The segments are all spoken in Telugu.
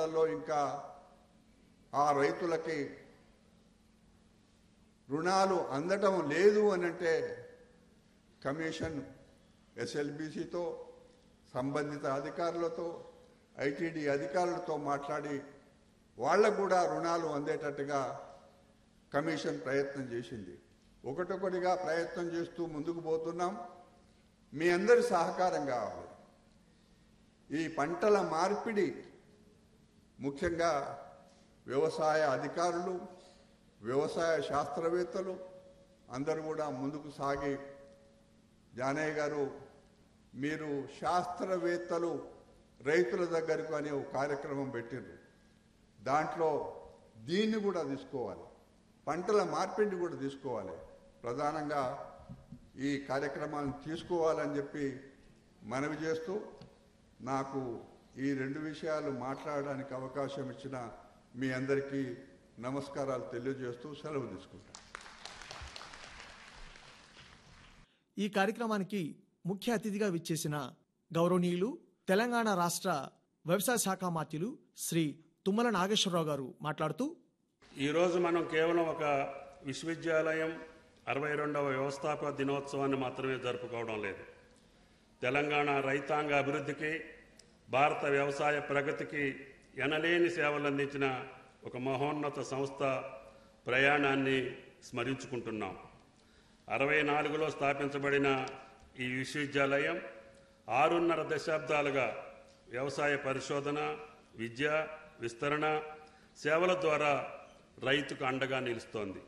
సంవత్సరాలలో ఇంకా ఆ రైతులకి రుణాలు అందటం లేదు అని అంటే కమిషన్ ఎస్ఎల్బిసితో సంబంధిత అధికారులతో ఐటీడీ అధికారులతో మాట్లాడి వాళ్ళకు కూడా రుణాలు అందేటట్టుగా కమిషన్ ప్రయత్నం చేసింది ఒకటొకటిగా ప్రయత్నం చేస్తూ ముందుకు పోతున్నాం మీ అందరి సహకారం కావాలి ఈ పంటల మార్పిడి ముఖ్యంగా వ్యవసాయ అధికారులు వ్యవసాయ శాస్త్రవేత్తలు అందరూ కూడా ముందుకు సాగి జానయ్య గారు మీరు శాస్త్రవేత్తలు రైతుల దగ్గరకు అనే ఒక కార్యక్రమం పెట్టిండ్రు దాంట్లో దీన్ని కూడా తీసుకోవాలి పంటల మార్పిడిని కూడా తీసుకోవాలి ప్రధానంగా ఈ కార్యక్రమాలను తీసుకోవాలని చెప్పి మనవి చేస్తూ నాకు ఈ రెండు విషయాలు మాట్లాడడానికి అవకాశం ఇచ్చిన మీ అందరికీ నమస్కారాలు తెలియజేస్తూ సెలవు తీసుకుంటాను ఈ కార్యక్రమానికి ముఖ్య అతిథిగా విచ్చేసిన గౌరవనీయులు తెలంగాణ రాష్ట్ర వ్యవసాయ శాఖ మాత్యులు శ్రీ తుమ్మల నాగేశ్వరరావు గారు మాట్లాడుతూ ఈరోజు మనం కేవలం ఒక విశ్వవిద్యాలయం అరవై రెండవ వ్యవస్థాపక దినోత్సవాన్ని మాత్రమే జరుపుకోవడం లేదు తెలంగాణ రైతాంగ అభివృద్ధికి భారత వ్యవసాయ ప్రగతికి ఎనలేని సేవలు అందించిన ఒక మహోన్నత సంస్థ ప్రయాణాన్ని స్మరించుకుంటున్నాం అరవై నాలుగులో స్థాపించబడిన ఈ విశ్వవిద్యాలయం ఆరున్నర దశాబ్దాలుగా వ్యవసాయ పరిశోధన విద్య విస్తరణ సేవల ద్వారా రైతుకు అండగా నిలుస్తోంది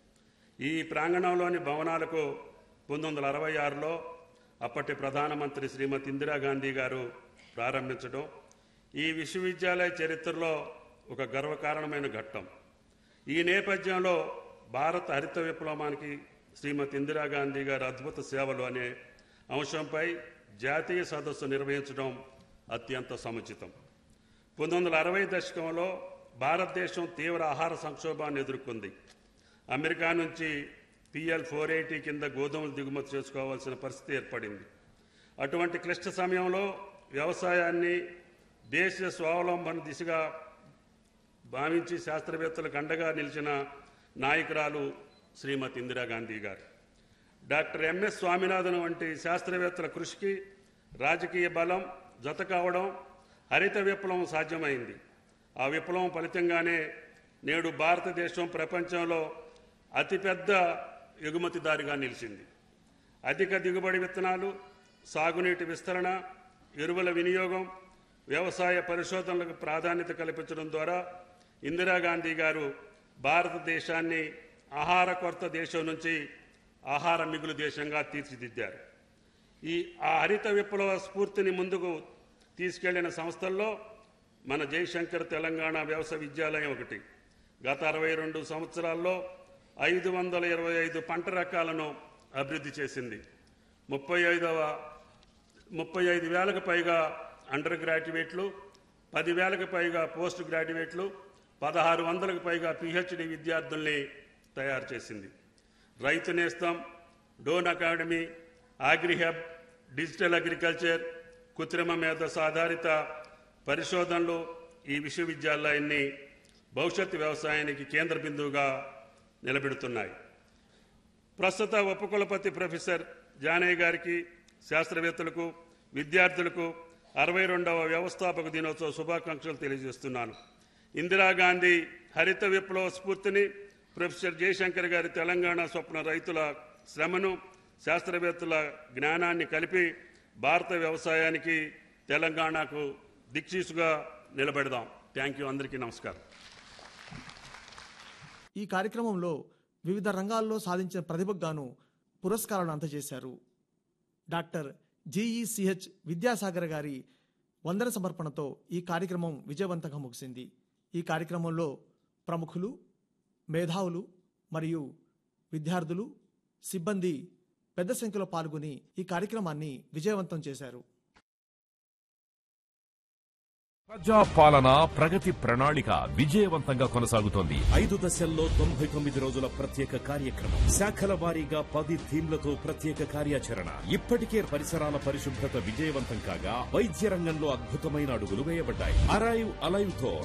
ఈ ప్రాంగణంలోని భవనాలకు పంతొమ్మిది వందల అరవై ఆరులో అప్పటి ప్రధానమంత్రి శ్రీమతి ఇందిరాగాంధీ గారు ప్రారంభించడం ఈ విశ్వవిద్యాలయ చరిత్రలో ఒక గర్వకారణమైన ఘట్టం ఈ నేపథ్యంలో భారత హరిత విప్లవానికి శ్రీమతి ఇందిరాగాంధీ గారి అద్భుత సేవలు అనే అంశంపై జాతీయ సదస్సు నిర్వహించడం అత్యంత సముచితం పంతొమ్మిది వందల అరవై దశకంలో భారతదేశం తీవ్ర ఆహార సంక్షోభాన్ని ఎదుర్కొంది అమెరికా నుంచి పిఎల్ ఫోర్ ఎయిటీ కింద గోధుమలు దిగుమతి చేసుకోవాల్సిన పరిస్థితి ఏర్పడింది అటువంటి క్లిష్ట సమయంలో వ్యవసాయాన్ని దేశ స్వావలంబన దిశగా భావించి శాస్త్రవేత్తలకు అండగా నిలిచిన నాయకురాలు శ్రీమతి ఇందిరాగాంధీ గారు డాక్టర్ ఎంఎస్ స్వామినాథన్ వంటి శాస్త్రవేత్తల కృషికి రాజకీయ బలం జత కావడం హరిత విప్లవం సాధ్యమైంది ఆ విప్లవం ఫలితంగానే నేడు భారతదేశం ప్రపంచంలో అతిపెద్ద ఎగుమతిదారిగా నిలిచింది అధిక దిగుబడి విత్తనాలు సాగునీటి విస్తరణ ఎరువుల వినియోగం వ్యవసాయ పరిశోధనలకు ప్రాధాన్యత కల్పించడం ద్వారా ఇందిరాగాంధీ గారు భారతదేశాన్ని ఆహార కొరత దేశం నుంచి ఆహార మిగులు దేశంగా తీర్చిదిద్దారు ఈ ఆ హరిత విప్లవ స్ఫూర్తిని ముందుకు తీసుకెళ్లిన సంస్థల్లో మన జయశంకర్ తెలంగాణ వ్యవసాయ విద్యాలయం ఒకటి గత అరవై రెండు సంవత్సరాల్లో ఐదు వందల ఇరవై ఐదు పంట రకాలను అభివృద్ధి చేసింది ముప్పై ఐదవ ముప్పై ఐదు వేలకు పైగా అండర్ గ్రాడ్యుయేట్లు పదివేలకు పైగా పోస్ట్ గ్రాడ్యుయేట్లు పదహారు వందలకు పైగా పిహెచ్డి విద్యార్థుల్ని తయారు చేసింది Rythu Nestham drone academy agrihub digital agriculture కృత్రిమ మేధస్ ఆధారిత పరిశోధనలు ఈ విశ్వవిద్యాలయాన్ని భవిష్యత్తు వ్యవసాయానికి కేంద్ర బిందువుగా నిలబెడుతున్నాయి ప్రస్తుత ఉపకులపతి ప్రొఫెసర్ జానయ్య గారికి శాస్త్రవేత్తలకు విద్యార్థులకు అరవై రెండవ వ్యవస్థాపక దినోత్సవ శుభాకాంక్షలు తెలియజేస్తున్నాను ఇందిరాగాంధీ హరిత విప్లవ స్ఫూర్తిని ప్రొఫెసర్ జయశంకర్ గారి తెలంగాణ స్వప్న రైతుల శ్రమను శాస్త్రవేత్తల జ్ఞానాన్ని కలిపి భారత వ్యవసాయానికి తెలంగాణకు దిక్చీసుగా నిలబెడదాం థ్యాంక్ యూ అందరికీ నమస్కారం ఈ కార్యక్రమంలో వివిధ రంగాల్లో సాధించిన ప్రతిభకు గాను పురస్కారాలను అందజేశారు డాక్టర్ జీఈసిహెచ్ విద్యాసాగర్ గారి వందన సమర్పణతో ఈ కార్యక్రమం విజయవంతంగా ముగిసింది ఈ కార్యక్రమంలో ప్రముఖులు మేధావులు మరియు విద్యార్థులు సిబ్బంది పెద్ద సంఖ్యలో పాల్గొని ఈ కార్యక్రమాన్ని విజయవంతం చేశారు ప్రజా పాలన ప్రగతి ప్రణాళిక విజయవంతంగా కొనసాగుతోంది ఐదు దశల్లో తొంభై తొమ్మిది రోజుల ప్రత్యేక కార్యక్రమం శాఖల వారీగా పది థీమ్లతో ప్రత్యేక కార్యాచరణ ఇప్పటికే పరిసరాల పరిశుభ్రత విజయవంతం కాగా వైద్య రంగంలో అద్భుతమైన అడుగులు వేయబడ్డాయి అరైవ్ అలైవ్ తో